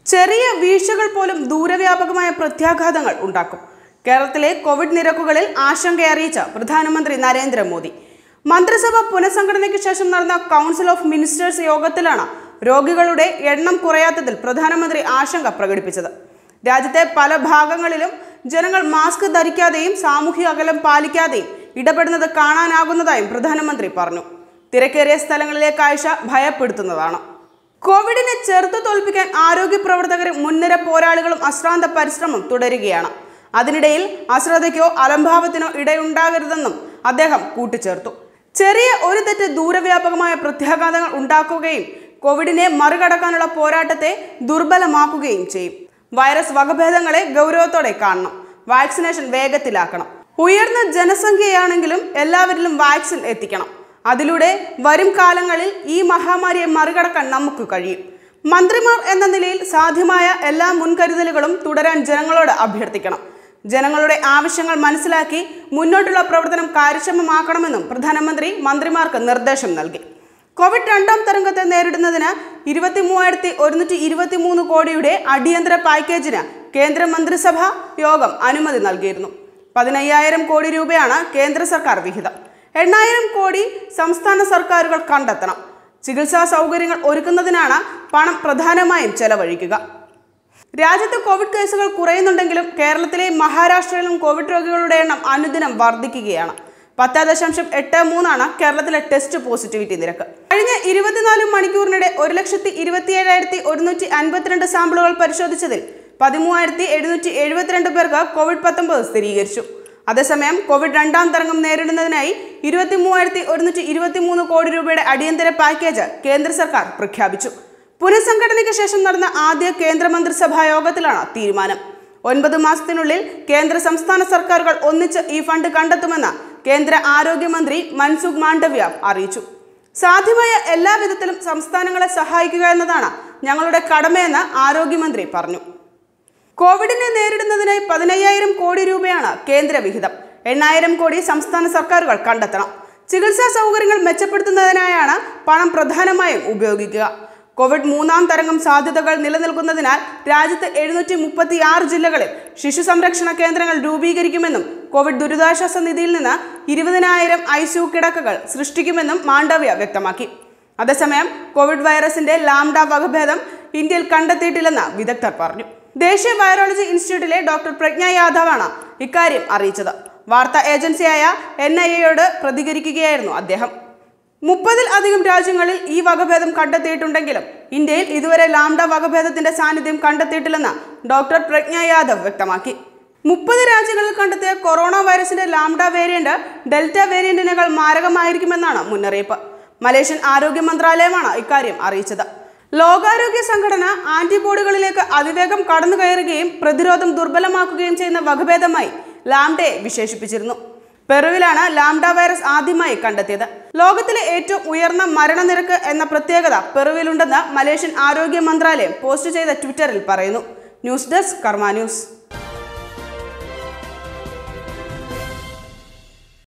ചെറിയ വീഴ്ചകൾ പോലും ദൂരവ്യാപകമായ പ്രത്യാഘാതങ്ങൾ ഉണ്ടാക്കും കേരളത്തിലെ കോവിഡ് നിരക്കുകളിൽ ആശങ്ക അറിയിച്ച പ്രധാനമന്ത്രി നരേന്ദ്രമോദി മന്ത്രിസഭ പുനഃസംഘടനയ്ക്ക് ശേഷം നടന്ന കൗൺസിൽ ഓഫ് മിനിസ്റ്റേഴ്സ് യോഗത്തിലാണ് രോഗികളുടെ എണ്ണം കുറയാത്തതിൽ പ്രധാനമന്ത്രി ആശങ്ക പ്രകടിപ്പിച്ചത് രാജ്യത്തെ പല ഭാഗങ്ങളിലും ജനങ്ങൾ മാസ്ക് ധരിക്കാതെയും സാമൂഹിക അകലം പാലിക്കാതെയും ഇടപെടുന്നത് കാണാനാകുന്നതായും പ്രധാനമന്ത്രി പറഞ്ഞു തിരക്കേറിയ സ്ഥലങ്ങളിലെ കാഴ്ച ഭയപ്പെടുത്തുന്നതാണ് കോവിഡിനെ ചെറുത്തു തോൽപ്പിക്കാൻ ആരോഗ്യ പ്രവർത്തകരും മുൻനിര പോരാളികളും അശ്രാന്ത പരിശ്രമം തുടരുകയാണ് അതിനിടയിൽ അശ്രദ്ധയ്ക്കോ അലംഭാവത്തിനോ ഇടയുണ്ടാകരുതെന്നും അദ്ദേഹം കൂട്ടിച്ചേർത്തു ചെറിയ ഒരു തെറ്റ് ദൂരവ്യാപകമായ പ്രത്യാഘാതങ്ങൾ ഉണ്ടാക്കുകയും കോവിഡിനെ മറികടക്കാനുള്ള പോരാട്ടത്തെ ദുർബലമാക്കുകയും ചെയ്യും വൈറസ് വകഭേദങ്ങളെ ഗൗരവത്തോടെ കാണണം വാക്സിനേഷൻ വേഗത്തിലാക്കണം ഉയർന്ന ജനസംഖ്യയാണെങ്കിലും എല്ലാവരിലും വാക്സിൻ എത്തിക്കണം അതിലൂടെ വരും കാലങ്ങളിൽ ഈ മഹാമാരിയെ മറികടക്കാൻ നമുക്ക് കഴിയും മന്ത്രിമാർ എന്ന നിലയിൽ സാധ്യമായ എല്ലാ മുൻകരുതലുകളും തുടരാൻ ജനങ്ങളോട് അഭ്യർത്ഥിക്കണം ജനങ്ങളുടെ ആവശ്യങ്ങൾ മനസ്സിലാക്കി മുന്നോട്ടുള്ള പ്രവർത്തനം കാര്യക്ഷമമാക്കണമെന്നും പ്രധാനമന്ത്രി മന്ത്രിമാർക്ക് നിർദ്ദേശം നൽകി കോവിഡ് രണ്ടാം തരംഗത്തെ നേരിടുന്നതിന് ഇരുപത്തി മൂവായിരത്തി ഒരുന്നൂറ്റി ഇരുപത്തി മൂന്ന് കോടിയുടെ അടിയന്തര പാക്കേജിന് കേന്ദ്ര മന്ത്രിസഭ യോഗം അനുമതി നൽകിയിരുന്നു പതിനയ്യായിരം കോടി രൂപയാണ് കേന്ദ്ര സർക്കാർ വിഹിതം എണ്ണായിരം കോടി സംസ്ഥാന സർക്കാരുകൾ കണ്ടെത്തണം ചികിത്സാ സൗകര്യങ്ങൾ ഒരുക്കുന്നതിനാണ് പണം പ്രധാനമായും ചെലവഴിക്കുക രാജ്യത്ത് കോവിഡ് കേസുകൾ കുറയുന്നുണ്ടെങ്കിലും കേരളത്തിലെയും മഹാരാഷ്ട്രയിലും കോവിഡ് രോഗികളുടെ എണ്ണം അനുദിനം വർദ്ധിക്കുകയാണ് പത്ത് ദശാംശം എട്ട് മൂന്നാണ് കേരളത്തിലെ ടെസ്റ്റ് പോസിറ്റിവിറ്റി നിരക്ക് കഴിഞ്ഞ ഇരുപത്തിനാല് മണിക്കൂറിനിടെ ഒരു ലക്ഷത്തി ഇരുപത്തിയേഴായിരത്തി ഒരുന്നൂറ്റി അൻപത്തിരണ്ട് സാമ്പിളുകൾ പരിശോധിച്ചതിൽ പതിമൂവായിരത്തി എഴുന്നൂറ്റി എഴുപത്തിരണ്ട് പേർക്ക് കോവിഡ് പത്തൊമ്പത് സ്ഥിരീകരിച്ചു അതേസമയം കോവിഡ് രണ്ടാം തരംഗം നേരിടുന്നതിനായി ഇരുപത്തി മൂവായിരത്തി ഒരുന്നൂറ്റി ഇരുപത്തി മൂന്ന് കോടി രൂപയുടെ അടിയന്തര പാക്കേജ് കേന്ദ്ര സർക്കാർ പ്രഖ്യാപിച്ചു പുനഃസംഘടനയ്ക്ക് ശേഷം നടന്ന ആദ്യ കേന്ദ്ര മന്ത്രിസഭാ യോഗത്തിലാണ് തീരുമാനം ഒൻപത് മാസത്തിനുള്ളിൽ കേന്ദ്ര സംസ്ഥാന സർക്കാരുകൾ ഒന്നിച്ച് ഈ ഫണ്ട് കണ്ടെത്തുമെന്ന് കേന്ദ്ര ആരോഗ്യമന്ത്രി മൻസുഖ് മാണ്ഡവ്യ അറിയിച്ചു സാധ്യമായ എല്ലാ വിധത്തിലും സംസ്ഥാനങ്ങളെ സഹായിക്കുക എന്നതാണ് ഞങ്ങളുടെ കടമയെന്ന് ആരോഗ്യമന്ത്രി പറഞ്ഞു കോവിഡിനെ നേരിടുന്നതിനായി പതിനയ്യായിരം കോടി രൂപയാണ് കേന്ദ്ര വിഹിതം എണ്ണായിരം കോടി സംസ്ഥാന സർക്കാരുകൾ കണ്ടെത്തണം ചികിത്സാ സൗകര്യങ്ങൾ മെച്ചപ്പെടുത്തുന്നതിനായാണ് പണം പ്രധാനമായും ഉപയോഗിക്കുക കോവിഡ് മൂന്നാം തരംഗം സാധ്യതകൾ നിലനിൽക്കുന്നതിനാൽ രാജ്യത്ത് എഴുന്നൂറ്റി മുപ്പത്തി ആറ് ജില്ലകളിൽ ശിശു സംരക്ഷണ കേന്ദ്രങ്ങൾ രൂപീകരിക്കുമെന്നും കോവിഡ് ദുരിതാശ്വാസ നിധിയിൽ നിന്ന് ഇരുപതിനായിരം ഐ സി കിടക്കകൾ സൃഷ്ടിക്കുമെന്നും മാണ്ഡവ്യ വ്യക്തമാക്കി അതേസമയം കോവിഡ് വൈറസിന്റെ ലാംഡ വകഭേദം ഇന്ത്യയിൽ കണ്ടെത്തിയിട്ടില്ലെന്ന് വിദഗ്ധർ പറഞ്ഞു ദേശീയ വൈറോളജി ഇൻസ്റ്റിറ്റ്യൂട്ടിലെ ഡോക്ടർ പ്രജ്ഞ യാദവാണ് ഇക്കാര്യം അറിയിച്ചത് വാർത്താ ഏജൻസിയായ എൻ ഐ എയോട് പ്രതികരിക്കുകയായിരുന്നു അദ്ദേഹം മുപ്പതിൽ അധികം രാജ്യങ്ങളിൽ ഈ വകഭേദം കണ്ടെത്തിയിട്ടുണ്ടെങ്കിലും ഇന്ത്യയിൽ ഇതുവരെ ലാംഡ വകഭേദത്തിന്റെ സാന്നിധ്യം കണ്ടെത്തിയിട്ടില്ലെന്ന് ഡോക്ടർ പ്രജ്ഞ യാദവ് വ്യക്തമാക്കി മുപ്പത് രാജ്യങ്ങളിൽ കണ്ടെത്തിയ കൊറോണ വൈറസിന്റെ ലാംഡ വേരിയന്റ് ഡെൽറ്റ വേരിയന്റിനേക്കാൾ മാരകമായിരിക്കുമെന്നാണ് മുന്നറിയിപ്പ് മലേഷ്യൻ ആരോഗ്യ മന്ത്രാലയമാണ് ഇക്കാര്യം അറിയിച്ചത് ലോകാരോഗ്യ സംഘടന ആന്റിബോഡികളിലേക്ക് അതിവേഗം കടന്നു കയറുകയും പ്രതിരോധം ദുർബലമാക്കുകയും ചെയ്യുന്ന വകഭേദമായി ലാംഡയെ വിശേഷിപ്പിച്ചിരുന്നു പെറുവിലാണ് ലാംഡ വൈറസ് ആദ്യമായി കണ്ടെത്തിയത് ലോകത്തിലെ ഏറ്റവും ഉയർന്ന മരണനിരക്ക് എന്ന പ്രത്യേകത പെറുവിലുണ്ടെന്ന് മലേഷ്യൻ ആരോഗ്യ മന്ത്രാലയം പോസ്റ്റ് ചെയ്ത ട്വിറ്ററിൽ പറയുന്നു ന്യൂസ് ഡെസ്ക് കർമ്മ ന്യൂസ്